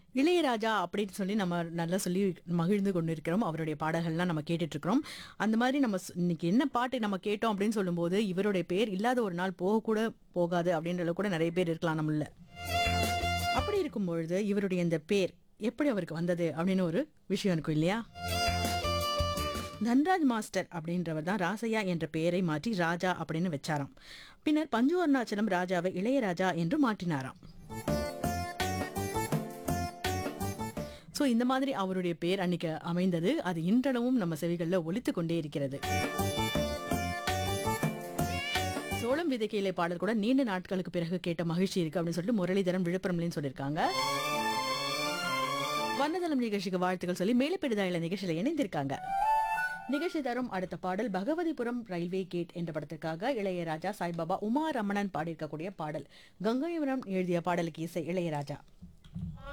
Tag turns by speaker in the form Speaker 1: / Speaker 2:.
Speaker 1: இளையராஜா அப்படின்னு சொல்லி நம்ம நல்லா சொல்லி மகிழ்ந்து கொண்டு இருக்கிறோம் அவருடைய பாடல்கள்லாம் நம்ம கேட்டுட்டு இருக்கிறோம் அந்த மாதிரி நம்ம ஸ்- இன்னைக்கு என்ன பாட்டு நம்ம கேட்டோம் அப்படின்னு சொல்லும்போது இவருடைய பேர் இல்லாத ஒரு நாள் போகக்கூட போகாது அப்படின்றதுல கூட நிறைய பேர் இருக்கலாம் நம்மள அப்படி இருக்கும் பொழுது இவருடைய இந்த பேர் எப்படி அவருக்கு வந்தது அப்படின்னு ஒரு விஷயம் இருக்கும் இல்லையா தன்ராஜ் மாஸ்டர் அப்படின்றவர் தான் ராசையா என்ற பெயரை மாற்றி ராஜா அப்படின்னு வச்சாராம் பின்னர் பஞ்சு அருணாச்சலம் ராஜாவை இளையராஜா என்று மாற்றினாராம் சோ இந்த மாதிரி அவருடைய பேர் அன்னைக்கு அமைந்தது அது இன்றளவும் நம்ம செவிகளில் ஒலித்து கொண்டே இருக்கிறது சோளம் விதைக்கையிலே பாடல் கூட நீண்ட நாட்களுக்கு பிறகு கேட்ட மகிழ்ச்சி இருக்கு அப்படின்னு சொல்லிட்டு முரளிதரன் விழுப்புரம்லன்னு சொல்லியிருக்காங்க வண்ணதளம் நிகழ்ச்சிக்கு வாழ்த்துக்கள் சொல்லி மேலப்பெரிதாயில நிகழ்ச்சியில இணைந்திருக்காங்க நிகழ்ச்சி தரும் அடுத்த பாடல் பகவதிபுரம் ரயில்வே கேட் என்ற படத்திற்காக இளையராஜா சாய்பாபா உமா ரமணன் பாடியிருக்கக்கூடிய பாடல் கங்கைபுரம் எழுதிய பாடலுக்கு இசை இளையராஜா